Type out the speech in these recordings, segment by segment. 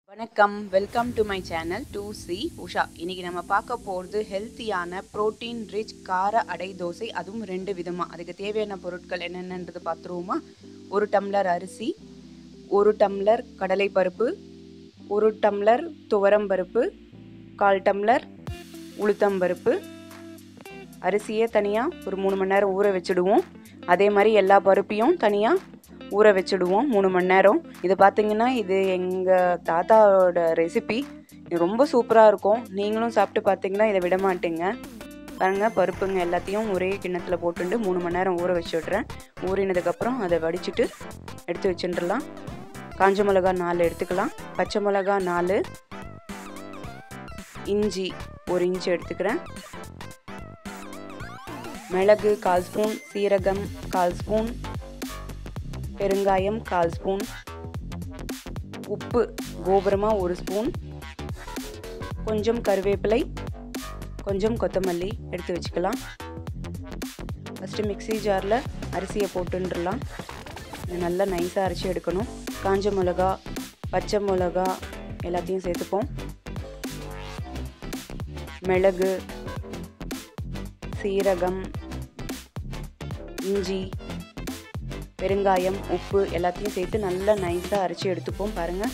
வணக்கம் welcome to my channel two C Usha இன்னைக்கு நம்ம பார்க்க போகிறது ஹெல்த்தியான புரோட்டீன் ரிச் கார அடை தோசை அதுவும் ரெண்டு விதமாக அதுக்கு தேவையான பொருட்கள் என்னென்னன்றது பார்த்துருவோமா ஒரு டம்ளர் அரிசி ஒரு டம்ளர் கடலைப்பருப்பு ஒரு டம்ளர் துவரம்பருப்பு கால் டம்ளர் உளுத்தம்பருப்பு அரிசியை தனியாக ஒரு மூணு மணி நேரம் ஊற வச்சுடுவோம் அதே மாதிரி எல்லா பருப்பையும் தனியாக ஊற வச்சுடுவோம் மூணு மணி நேரம் இது பார்த்தீங்கன்னா இது எங்கள் தாத்தாவோட ரெசிபி இது ரொம்ப சூப்பராக இருக்கும் நீங்களும் சாப்பிட்டு பார்த்தீங்கன்னா இதை விட மாட்டீங்க பாருங்க பருப்புங்க எல்லாத்தையும் ஒரே கிண்ணத்தில் போட்டுட்டு மூணு மணி நேரம் ஊற வச்சு விட்றேன் ஊறினதுக்கப்புறம் அதை வடிச்சிட்டு எடுத்து வச்சுட்டுலாம் காஞ்ச மிளகா நாலு எடுத்துக்கலாம் பச்சை மிளகா நாலு இஞ்சி ஒரு இன்ச்சு எடுத்துக்கிறேன் மிளகு கால் ஸ்பூன் சீரகம் கால் ஸ்பூன் பெருங்காயம் கால் ஸ்பூன் உப்பு கோபுரமாக ஒரு ஸ்பூன் கொஞ்சம் கருவேப்பிலை கொஞ்சம் கொத்தமல்லி எடுத்து வச்சுக்கலாம் ஃபஸ்ட்டு மிக்ஸி ஜாரில் அரிசியை போட்டுன்றலாம் இது நல்லா நைஸாக அரைச்சி எடுக்கணும் காஞ்ச மிளகா பச்சை மிளகா எல்லாத்தையும் சேர்த்துப்போம் மிளகு சீரகம் இஞ்சி பெருங்காயம் உப்பு எல்லாத்தையும் சேர்த்து நல்லா நைஸாக அரைச்சி எடுத்துப்போம் பாருங்கள்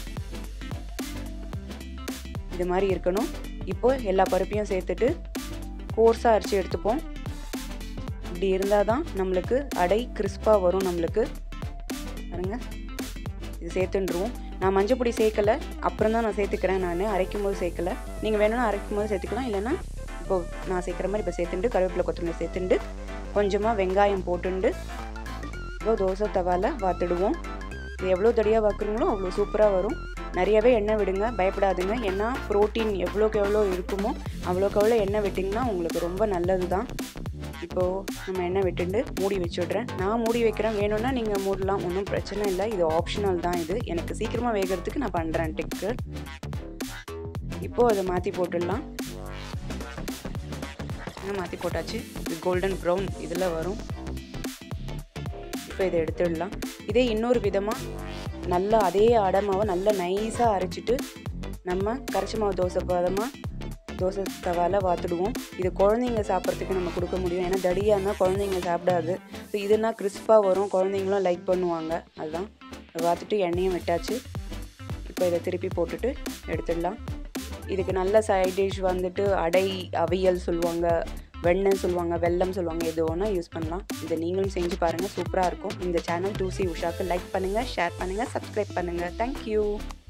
இது மாதிரி இருக்கணும் இப்போ எல்லா பருப்பையும் சேர்த்துட்டு கோர்ஸாக அரைச்சி எடுத்துப்போம் இப்படி இருந்தால் தான் நம்மளுக்கு அடை கிறிஸ்பாக வரும் நம்மளுக்கு பாருங்க இது சேர்த்துன்றுவோம் நான் மஞ்சள் பொடி சேர்க்கலை அப்புறம் தான் நான் சேர்த்துக்கிறேன் நான் அரைக்கும் போது சேர்க்கலை நீங்கள் வேணும்னா அரைக்கும் போது சேர்த்துக்கலாம் இல்லைன்னா இப்போ நான் சேர்க்குற மாதிரி இப்போ சேர்த்துட்டு கருவேப்பிலை கொத்தமல்லி சேர்த்துட்டு கொஞ்சமாக வெங்காயம் போட்டுண்டு இப்போ தோசை தவால வாத்துடுவோம் இது எவ்வளோ தடியாக வாக்குறீங்களோ அவ்வளோ சூப்பராக வரும் நிறையவே எண்ணெய் விடுங்க பயப்படாதுங்க ஏன்னா ப்ரோட்டீன் எவ்வளோக்கு எவ்வளோ இருக்குமோ அவ்வளோக்கு எவ்வளோ எண்ணெய் விட்டிங்கன்னா உங்களுக்கு ரொம்ப நல்லது தான் இப்போது நம்ம எண்ணெய் விட்டுண்டு மூடி வச்சுடுறேன் நான் மூடி வைக்கிறேன் வேணும்னா நீங்கள் மூடலாம் ஒன்றும் பிரச்சனை இல்லை இது ஆப்ஷனல் தான் இது எனக்கு சீக்கிரமாக வேகிறதுக்கு நான் பண்ணுறேன் டிக்கு இப்போது அதை மாற்றி போட்டுடலாம் மாற்றி போட்டாச்சு இது கோல்டன் ப்ரௌன் இதில் வரும் இப்போ இதை எடுத்துடலாம் இதே இன்னொரு விதமாக நல்லா அதே அடமாவை நல்லா நைஸாக அரைச்சிட்டு நம்ம கரைச்சி மாவு தோசை பதமாக தோசை தவால வாத்துடுவோம் இது குழந்தைங்க சாப்பிட்றதுக்கு நம்ம கொடுக்க முடியும் ஏன்னா தடியாக இருந்தால் குழந்தைங்க சாப்பிடாது ஸோ இதுனா கிறிஸ்பாக வரும் குழந்தைங்களும் லைக் பண்ணுவாங்க அதுதான் வாத்துட்டு எண்ணெயும் விட்டாச்சு இப்போ இதை திருப்பி போட்டுட்டு எடுத்துடலாம் இதுக்கு நல்ல சைட் டிஷ் வந்துட்டு அடை அவியல் சொல்லுவாங்க வெண்ணெய் சொல்லுவாங்க வெல்லம் சொல்லுவாங்க எது வேணால் யூஸ் பண்ணலாம் இதை நீங்களும் செஞ்சு பாருங்கள் சூப்பராக இருக்கும் இந்த சேனல் டூசி உஷாக்கு லைக் பண்ணுங்கள் ஷேர் பண்ணுங்கள் சப்ஸ்கிரைப் பண்ணுங்கள் தேங்க்யூ